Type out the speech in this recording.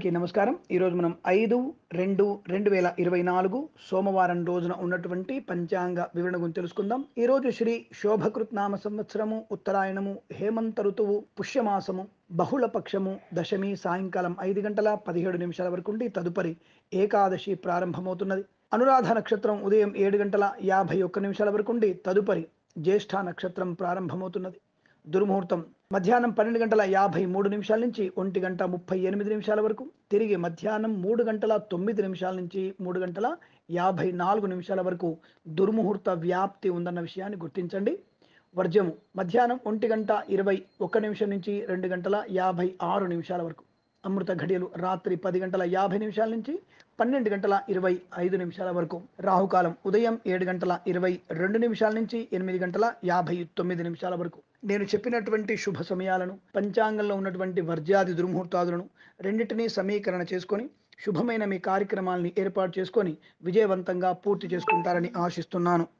అందరికీ నమస్కారం ఈరోజు మనం ఐదు రెండు రెండు వేల ఇరవై నాలుగు సోమవారం రోజున ఉన్నటువంటి పంచాంగ వివరణ గురించి తెలుసుకుందాం ఈ రోజు శ్రీ శోభకృత్ నామ సంవత్సరము ఉత్తరాయణము హేమంత ఋతువు పుష్యమాసము బహుళ పక్షము దశమి సాయంకాలం ఐదు గంటల పదిహేడు నిమిషాల వరకు ఉండి తదుపరి ఏకాదశి ప్రారంభమవుతున్నది అనురాధ నక్షత్రం ఉదయం ఏడు గంటల యాభై ఒక్క నిమిషాల వరకు ఉండి తదుపరి జ్యేష్ఠ నక్షత్రం ప్రారంభమవుతున్నది దుర్ముహూర్తం మధ్యాహ్నం పన్నెండు గంటల యాభై మూడు నిమిషాల నుంచి ఒంటి గంట ముప్పై ఎనిమిది నిమిషాల వరకు తిరిగి మధ్యాహ్నం మూడు గంటల తొమ్మిది నిమిషాల నుంచి మూడు గంటల యాభై నాలుగు నిమిషాల వరకు దుర్ముహూర్త వ్యాప్తి ఉందన్న విషయాన్ని గుర్తించండి వర్జము మధ్యాహ్నం ఒంటి గంట ఇరవై ఒక్క నిమిషం నుంచి రెండు గంటల యాభై ఆరు నిమిషాల వరకు అమృత ఘడియలు రాత్రి పది గంటల యాభై నిమిషాల నుంచి పన్నెండు గంటల ఇరవై ఐదు నిమిషాల వరకు రాహుకాలం ఉదయం ఏడు గంటల ఇరవై రెండు నిమిషాల నుంచి ఎనిమిది గంటల యాభై తొమ్మిది నిమిషాల వరకు నేను చెప్పినటువంటి శుభ సమయాలను పంచాంగంలో ఉన్నటువంటి వర్జాది దుర్ముహూర్తాదులను రెండింటినీ సమీకరణ చేసుకొని శుభమైన మీ కార్యక్రమాల్ని ఏర్పాటు చేసుకొని విజయవంతంగా పూర్తి చేసుకుంటారని ఆశిస్తున్నాను